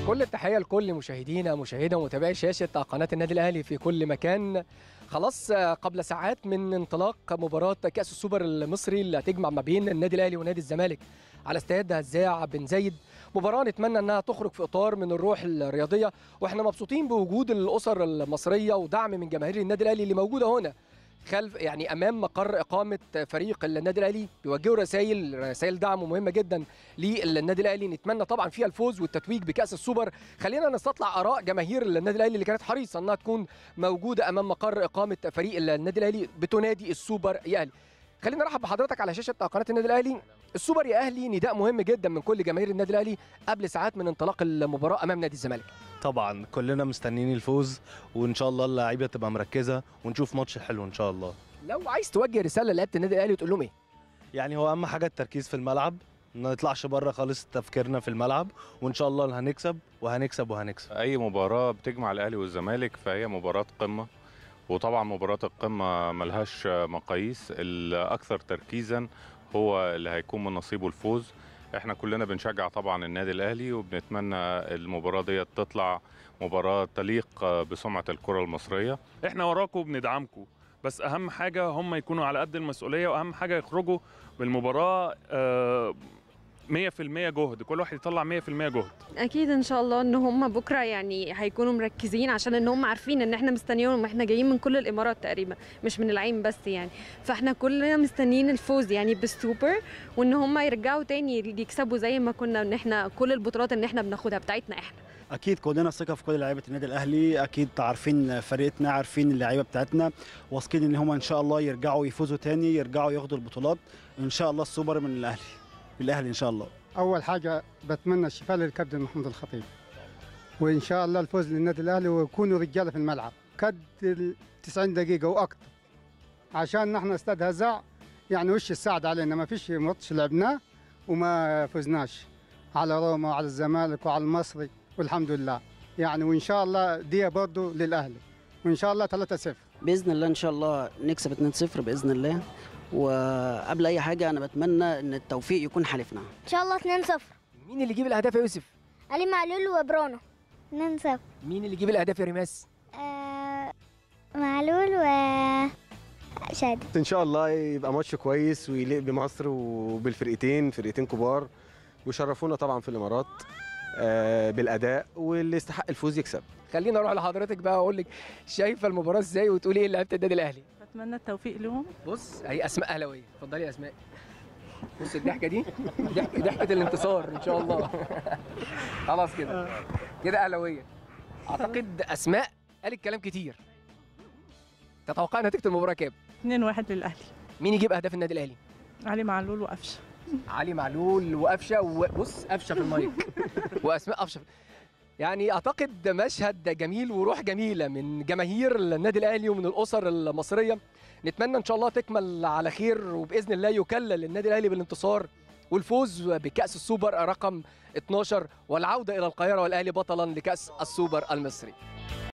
كل التحيه لكل مشاهدينا مشاهدة ومتابعي شاشه قناه النادي الاهلي في كل مكان خلاص قبل ساعات من انطلاق مباراه كاس السوبر المصري اللي هتجمع ما بين النادي الاهلي ونادي الزمالك على استاد هزاع بن زايد مباراه نتمنى انها تخرج في اطار من الروح الرياضيه واحنا مبسوطين بوجود الاسر المصريه ودعم من جماهير النادي الاهلي اللي موجوده هنا خلف يعني امام مقر اقامه فريق النادي الاهلي بيوجهوا رسائل رسائل دعم مهمه جدا للنادي الاهلي نتمنى طبعا فيها الفوز والتتويج بكاس السوبر خلينا نستطلع اراء جماهير النادي الاهلي اللي كانت حريصه انها تكون موجوده امام مقر اقامه فريق النادي الاهلي بتنادي السوبر يا اهلي خلينا نرحب بحضرتك على شاشه قناه النادي الاهلي السوبر يا اهلي نداء مهم جدا من كل جماهير النادي الاهلي قبل ساعات من انطلاق المباراه امام نادي الزمالك طبعا كلنا مستنيين الفوز وان شاء الله اللعيبه تبقى مركزه ونشوف ماتش حلو ان شاء الله لو عايز توجه رساله لعيبه النادي الاهلي وتقول لهم ايه يعني هو اهم حاجه التركيز في الملعب ما نطلعش بره خالص تفكيرنا في الملعب وان شاء الله هنكسب وهنكسب وهنكسب اي مباراه بتجمع الاهلي والزمالك فهي مباراه قمه وطبعا مباراه القمه ملهاش مقاييس الاكثر تركيزا هو اللي هيكون من نصيبه الفوز احنا كلنا بنشجع طبعا النادي الاهلي وبنتمنى المباراه دي تطلع مباراه تليق بسمعه الكره المصريه احنا وراكم وبندعمكم بس اهم حاجه هم يكونوا على قد المسؤوليه واهم حاجه يخرجوا بالمباراه آه، 100% جهد كل واحد يطلع 100% جهد اكيد ان شاء الله ان هم بكره يعني هيكونوا مركزين عشان ان هم عارفين ان احنا مستنيينهم احنا جايين من كل الامارات تقريبا مش من العين بس يعني فاحنا كلنا مستنيين الفوز يعني بالسوبر وان هم يرجعوا تاني يكسبوا زي ما كنا ان احنا كل البطولات ان احنا بناخدها بتاعتنا احنا اكيد كلنا ثقه في كل لعيبه النادي الاهلي اكيد عارفين فرقتنا عارفين اللعيبه بتاعتنا واثقين ان هم ان شاء الله يرجعوا يفوزوا تاني يرجعوا ياخدوا البطولات ان شاء الله السوبر من الاهلي الاهلي ان شاء الله اول حاجه بتمنى الشفاء للكابتن محمود الخطيب وان شاء الله الفوز للنادي الاهلي ويكونوا رجاله في الملعب قد ال 90 دقيقه واكثر عشان نحن استاد هزاع يعني وش السعد علينا ما فيش ماتش لعبناه وما فزناش على روما وعلى الزمالك وعلى المصري والحمد لله يعني وان شاء الله دي برضه للاهلي وان شاء الله 3-0 باذن الله ان شاء الله نكسب 2-0 باذن الله وقبل اي حاجه انا بتمنى ان التوفيق يكون حلفنا ان شاء الله 2-0 مين اللي يجيب الاهداف يا يوسف علي معلول وبرونو 2-0 مين اللي يجيب الاهداف يا ريماس آه معلول و شادي ان شاء الله يبقى ماتش كويس ويليق بمصر وبالفرقتين فرقتين كبار ويشرفونا طبعا في الامارات آه، بالاداء واللي يستحق الفوز يكسب خلينا اروح لحضرتك بقى واقول لك شايفه المباراه ازاي وتقولي ايه لعيبه النادي الاهلي بتمنى التوفيق لهم بص هي اسماء اهلاويه اتفضلي يا اسماء بص الضحكه دي ضحك ضحكه الانتصار ان شاء الله خلاص كده كده اهلاويه اعتقد اسماء قالت كلام كتير تتوقع نتيجه المباراه كام 2-1 للاهلي مين يجيب اهداف النادي الاهلي علي معلول وقفشه علي معلول وقفشه وبص قفشه في المايك واسماء قفشه يعني اعتقد مشهد جميل وروح جميله من جماهير النادي الاهلي ومن الاسر المصريه نتمنى ان شاء الله تكمل على خير وباذن الله يكلل النادي الاهلي بالانتصار والفوز بكاس السوبر رقم 12 والعوده الى القاهره والاهلي بطلا لكاس السوبر المصري